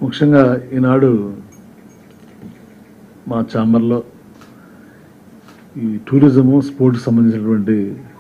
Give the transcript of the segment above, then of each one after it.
ముఖ్యంగా ఈనాడు మా ఛాంబర్లో ఈ టూరిజము స్పోర్ట్స్ సంబంధించినటువంటి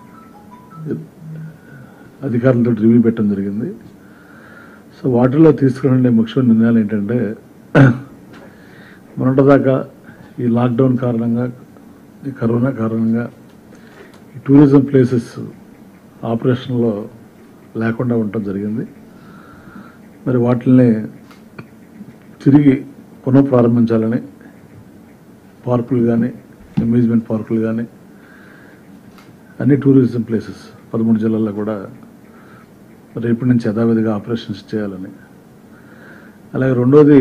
అధికారులతో రివ్యూ పెట్టడం జరిగింది సో వాటిలో తీసుకునే ముఖ్యమైన నిర్ణయాలు ఏంటంటే మొన్నటిదాకా ఈ లాక్డౌన్ కారణంగా ఈ కరోనా కారణంగా ఈ టూరిజం ప్లేసెస్ ఆపరేషన్లో లేకుండా ఉండటం జరిగింది మరి వాటిని తిరిగి పునఃప్రారంభించాలని పార్కులు కానీ అమ్యూజ్మెంట్ పార్కులు కానీ అన్ని టూరిజం ప్లేసెస్ పదమూడు జిల్లాల్లో కూడా రేపటి నుంచి యథావిధిగా ఆపరేషన్స్ చేయాలని అలాగే రెండోది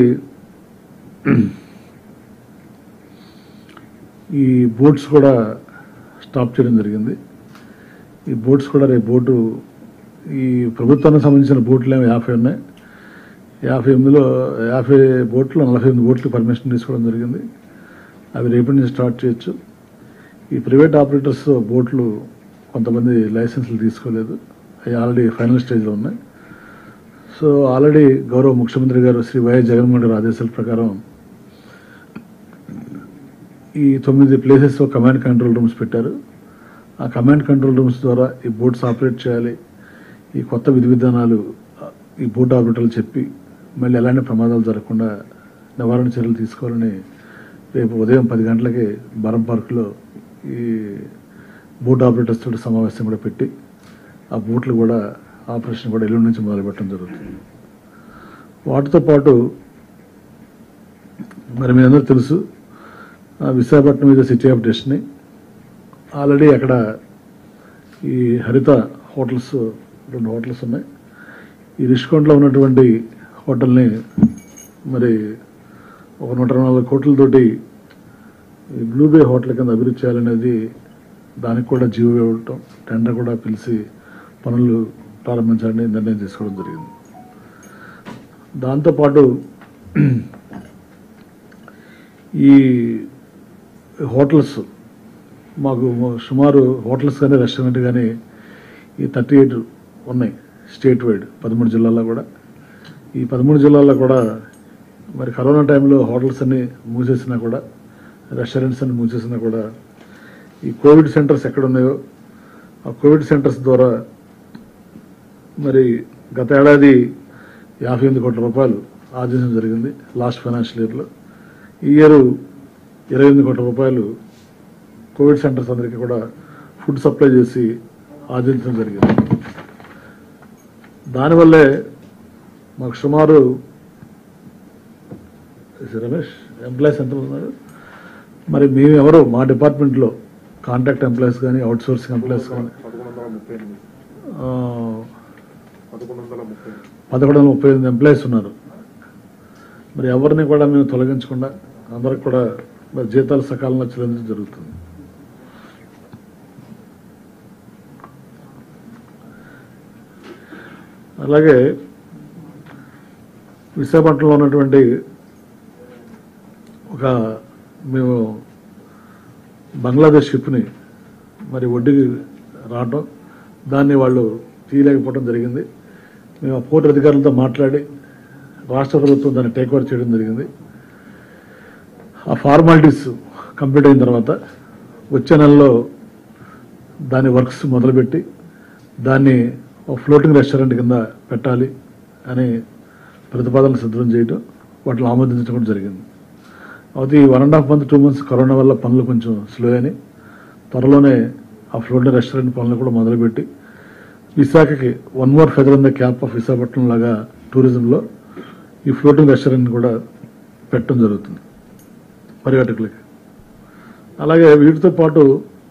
ఈ బోట్స్ కూడా స్టాప్ చేయడం జరిగింది ఈ బోట్స్ కూడా రేపు బోటు ఈ ప్రభుత్వానికి సంబంధించిన బోట్లు ఏమో యాభై ఉన్నాయి యాభై ఎనిమిదిలో యాభై బోట్లు నలభై ఎనిమిది బోట్లు పర్మిషన్ తీసుకోవడం జరిగింది అవి రేపటి నుంచి స్టార్ట్ చేయొచ్చు ఈ ప్రైవేట్ ఆపరేటర్స్ బోట్లు కొంతమంది లైసెన్సులు తీసుకోలేదు అవి ఆల్రెడీ ఫైనల్ స్టేజ్లో ఉన్నాయి సో ఆల్రెడీ గౌరవ ముఖ్యమంత్రి గారు శ్రీ వైఎస్ జగన్మోహన్ గారి ఆదేశాల ప్రకారం ఈ తొమ్మిది ప్లేసెస్ కమాండ్ కంట్రోల్ రూమ్స్ పెట్టారు ఆ కమాండ్ కంట్రోల్ రూమ్స్ ద్వారా ఈ బోట్స్ ఆపరేట్ చేయాలి ఈ కొత్త విధి విధానాలు ఆ, ఈ బోట్ ఆపరేటర్లు చెప్పి మళ్ళీ ఎలాంటి ప్రమాదాలు జరగకుండా నివారణ చర్యలు తీసుకోవాలని రేపు ఉదయం పది గంటలకి బరం పార్కులో ఈ బోట్ ఆపరేటర్స్ తోటి సమావేశం కూడా పెట్టి ఆ బోట్లు కూడా ఆపరేషన్ కూడా ఎల్లుండి నుంచి మొదలుపెట్టడం జరుగుతుంది వాటితో పాటు మరి మీ అందరూ తెలుసు ఆ, విశాఖపట్నం ఇది సిటీ ఆఫ్ డెస్టినీ ఆల్రెడీ అక్కడ ఈ హరిత హోటల్స్ రెండు హోటల్స్ ఉన్నాయి ఈ రిషికొండలో ఉన్నటువంటి హోటల్ని మరి ఒక నూట నలభై కోట్లతోటి ఈ బ్లూ బే హోటల్ కింద అభివృద్ధి చేయాలనేది దానికి కూడా జీవో ఇవ్వటం టెండర్ కూడా పిలిచి పనులు ప్రారంభించాలని నిర్ణయం తీసుకోవడం జరిగింది దాంతోపాటు ఈ హోటల్స్ మాకు సుమారు హోటల్స్ కానీ రెస్టారెంట్ కానీ ఈ థర్టీ ఎయిట్ ఉన్నాయి స్టేట్ వైడ్ పదమూడు జిల్లాల్లో కూడా ఈ పదమూడు జిల్లాల్లో కూడా మరి కరోనా టైంలో హోటల్స్ అన్ని మూసేసినా కూడా రెస్టారెంట్స్ అన్ని మూసేసినా కూడా ఈ కోవిడ్ సెంటర్స్ ఎక్కడ ఉన్నాయో ఆ కోవిడ్ సెంటర్స్ ద్వారా మరి గత ఏడాది యాభై ఎనిమిది కోట్ల రూపాయలు ఆర్జించడం జరిగింది లాస్ట్ ఫైనాన్షియల్ ఇయర్లో ఈ ఇయర్ ఇరవై ఎనిమిది కోట్ల రూపాయలు కోవిడ్ సెంటర్స్ అందరికీ కూడా ఫుడ్ సప్లై చేసి ఆర్జించడం జరిగింది దానివల్లే మాకు సుమారు రమేష్ ఎంప్లాయీస్ ఎంత ఉన్నారు మరి మేము ఎవరు మా డిపార్ట్మెంట్లో కాంట్రాక్ట్ ఎంప్లాయీస్ కానీ అవుట్ సోర్సింగ్ ఎంప్లాయీస్ కానీ పదకొండు వందల ముప్పై ఎనిమిది ఆ, పదకొండు వందల ముప్పై పదకొండు వందల ముప్పై ఎనిమిది ఎంప్లాయీస్ ఉన్నారు మరి ఎవరిని కూడా మేము తొలగించకుండా అందరికి కూడా మరి జీతాలు సకాలంలో చెల్లించడం జరుగుతుంది అలాగే విశాఖపట్నంలో ఉన్నటువంటి ఒక మేము బంగ్లాదేశ్ షిప్ని మరి ఒడ్డుకి రావటం దాన్ని వాళ్ళు తీయలేకపోవడం జరిగింది మేము ఆ పోర్టు అధికారులతో మాట్లాడి రాష్ట్ర ప్రభుత్వం దాన్ని టేక్ ఓవర్ చేయడం జరిగింది ఆ ఫార్మాలిటీస్ కంప్లీట్ అయిన తర్వాత వచ్చే నెలలో దాని వర్క్స్ మొదలుపెట్టి దాన్ని ఒక ఫ్లోటింగ్ రెస్టారెంట్ కింద పెట్టాలి అని ప్రతిపాదనలు సిద్ధం చేయడం వాటిని ఆమోదించడం కూడా జరిగింది అయితే ఈ one and half month two months corona వల్ల పనులు కొంచెం స్లో అని త్వరలోనే ఆ ఫ్లోటింగ్ రెస్టారెంట్ పనులు కూడా మొదలుపెట్టి విశాఖకి one more feather in the cap of Visakhapatnam లాగా టూరిజంలో ఈ ఫ్లోటింగ్ రెస్టారెంట్ కూడా పెట్టడం జరుగుతుంది పర్యాటకులకి అలాగే వీటితో పాటు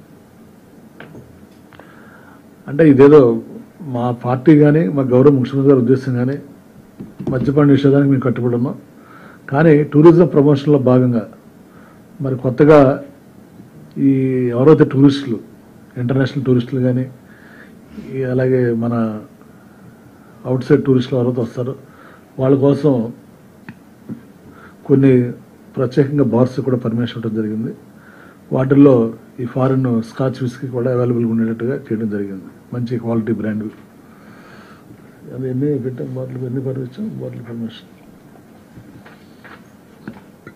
అంటే ఇదేదో మా పార్టీ కానీ మా గౌరవ ముఖ్యమంత్రి గారి ఉద్దేశం కానీ మద్యపాన నిషేధానికి మేము కట్టుబడి ఉన్నాం కానీ టూరిజం ప్రమోషన్లో భాగంగా మరి కొత్తగా ఈ ఎవరైతే టూరిస్టులు ఇంటర్నేషనల్ టూరిస్టులు కానీ ఈ అలాగే మన అవుట్ సైడ్ టూరిస్టులు ఎవరైతే వస్తారో వాళ్ళ కోసం కొన్ని ప్రత్యేకంగా బార్స్ కూడా పర్మిషన్ ఇవ్వడం జరిగింది వాటిల్లో ఈ ఫారిన్ స్కాచ్ విస్కీ కూడా అవైలబుల్గా ఉండేటట్టుగా చేయడం జరిగింది మంచి క్వాలిటీ బ్రాండ్ అది ఎన్ని పెట్టాం బాటిల్ ఎన్ని పర్మిషన్ బాటిల్ పర్మిషన్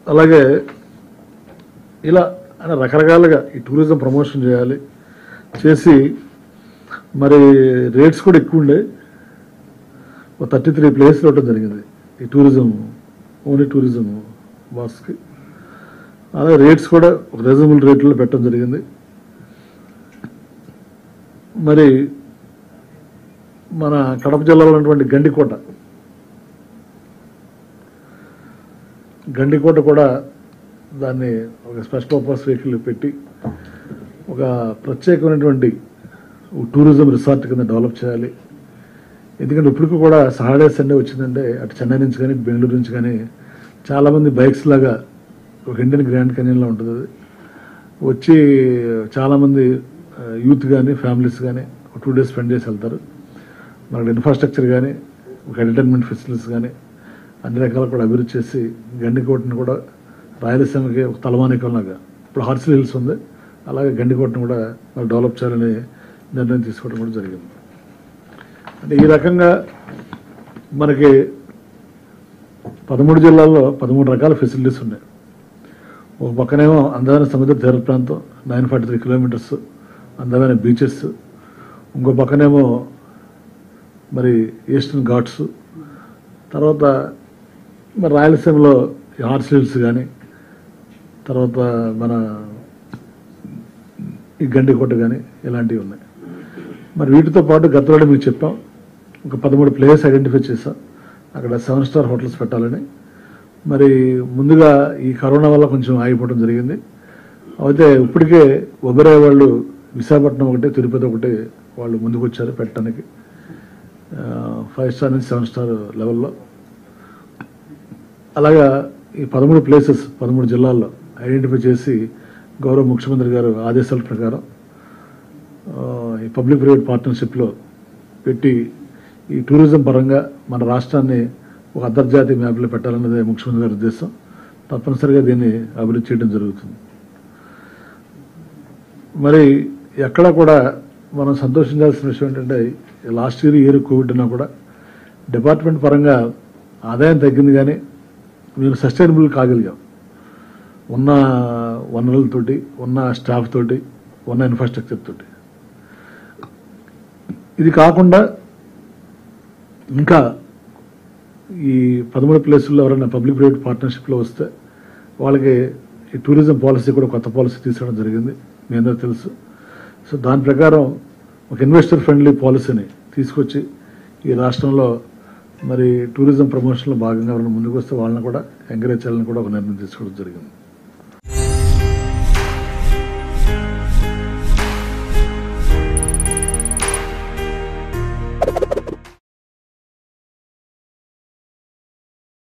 అలాగే ఇలా అని రకరకాలుగా ఈ టూరిజం ప్రమోషన్ చేయాలి చేసి మరి రేట్స్ కూడా ఎక్కువ ఉండే ఒక థర్టీ త్రీ ప్లేస్లు ఇవ్వడం జరిగింది ఈ టూరిజం ఓన్లీ టూరిజం బాస్కి అలాగే రేట్స్ కూడా ఒక రీజనబుల్ రేట్లో పెట్టడం జరిగింది మరి మన కడప జిల్లాలో ఉన్నటువంటి గండికోట గండికోట కూడా దాన్ని ఒక స్పెషల్ పర్పస్ వెహికల్ పెట్టి ఒక ప్రత్యేకమైనటువంటి ఒక టూరిజం రిసార్ట్ కింద డెవలప్ చేయాలి ఎందుకంటే ఇప్పటికి కూడా సాటర్డే సండే వచ్చిందంటే అటు చెన్నై నుంచి కానీ బెంగళూరు నుంచి కానీ చాలామంది బైక్స్ లాగా ఒక ఇండియన్ గ్రాండ్ కెనియన్లో ఉంటుంది అది వచ్చి చాలామంది యూత్ కానీ ఫ్యామిలీస్ కానీ ఒక టూ డేస్ స్పెండ్ చేసి వెళ్తారు మనకి ఇన్ఫ్రాస్ట్రక్చర్ కానీ ఒక ఎంటర్టైన్మెంట్ ఫెసిలిటీస్ కానీ అన్ని రకాలు కూడా అభివృద్ధి చేసి గండికోటను కూడా రాయలసీమకి ఒక తలమానికంలాగా ఇప్పుడు హార్సిల్ హిల్స్ ఉంది అలాగే గండికోటను కూడా మరి డెవలప్ చేయాలని నిర్ణయం తీసుకోవడం కూడా జరిగింది అంటే ఈ రకంగా మనకి పదమూడు జిల్లాల్లో పదమూడు రకాల ఫెసిలిటీస్ ఉన్నాయి ఒక పక్కనేమో అందమైన సముద్ర తీర ప్రాంతం నైన్ ఫార్టీ త్రీ కిలోమీటర్స్ అందమైన బీచెస్ ఇంకో పక్కనేమో మరి ఈస్టర్న్ ఘాట్స్ తర్వాత మరి రాయలసీమలో ఈ హార్స్ హిల్స్ కానీ తర్వాత మన ఈ గండికోట కానీ ఇలాంటివి ఉన్నాయి మరి వీటితో పాటు గతంలో మీకు చెప్పాం ఒక పదమూడు ప్లేయర్స్ ఐడెంటిఫై చేశాం అక్కడ సెవెన్ స్టార్ హోటల్స్ పెట్టాలని మరి ముందుగా ఈ కరోనా వల్ల కొంచెం ఆగిపోవడం జరిగింది అయితే ఇప్పటికే ఒబెరాయ్ వాళ్ళు విశాఖపట్నం ఒకటి తిరుపతి ఒకటి వాళ్ళు ముందుకు వచ్చారు పెట్టడానికి ఫైవ్ స్టార్ నుంచి సెవెన్ స్టార్ లెవెల్లో అలాగా ఈ పదమూడు ప్లేసెస్ పదమూడు జిల్లాల్లో ఐడెంటిఫై చేసి గౌరవ ముఖ్యమంత్రి గారు ఆదేశాల ప్రకారం ఆ, ఈ పబ్లిక్ ప్రైవేట్ పార్ట్నర్షిప్లో పెట్టి ఈ టూరిజం పరంగా మన రాష్ట్రాన్ని ఒక అంతర్జాతీయ మ్యాప్లో పెట్టాలన్నదే ముఖ్యమంత్రి గారి ఉద్దేశం తప్పనిసరిగా దీన్ని అభివృద్ధి చేయడం జరుగుతుంది మరి ఎక్కడ కూడా మనం సంతోషించాల్సిన విషయం ఏంటంటే లాస్ట్ ఇయర్ ఇయర్ కోవిడ్ ఉన్నా కూడా డిపార్ట్మెంట్ పరంగా ఆదాయం తగ్గింది కానీ మేము సస్టైనబుల్ కాగలిగాం ఉన్న వనరులతోటి ఉన్న స్టాఫ్ తోటి ఉన్న ఇన్ఫ్రాస్ట్రక్చర్ తోటి ఇది కాకుండా ఇంకా ఈ పదమూడు ప్లేసుల్లో ఎవరైనా పబ్లిక్ ప్రైవేట్ పార్ట్నర్షిప్లో వస్తే వాళ్ళకి ఈ టూరిజం పాలసీ కూడా కొత్త పాలసీ తీసుకోవడం జరిగింది మీ అందరూ తెలుసు సో దాని ప్రకారం ఒక ఇన్వెస్టర్ ఫ్రెండ్లీ పాలసీని తీసుకొచ్చి ఈ రాష్ట్రంలో మరి టూరిజం ప్రమోషన్లో భాగంగా ఎవరైనా ముందుకు వస్తే వాళ్ళని కూడా ఎంకరేజ్ చేయాలని కూడా ఒక నిర్ణయం తీసుకోవడం జరిగింది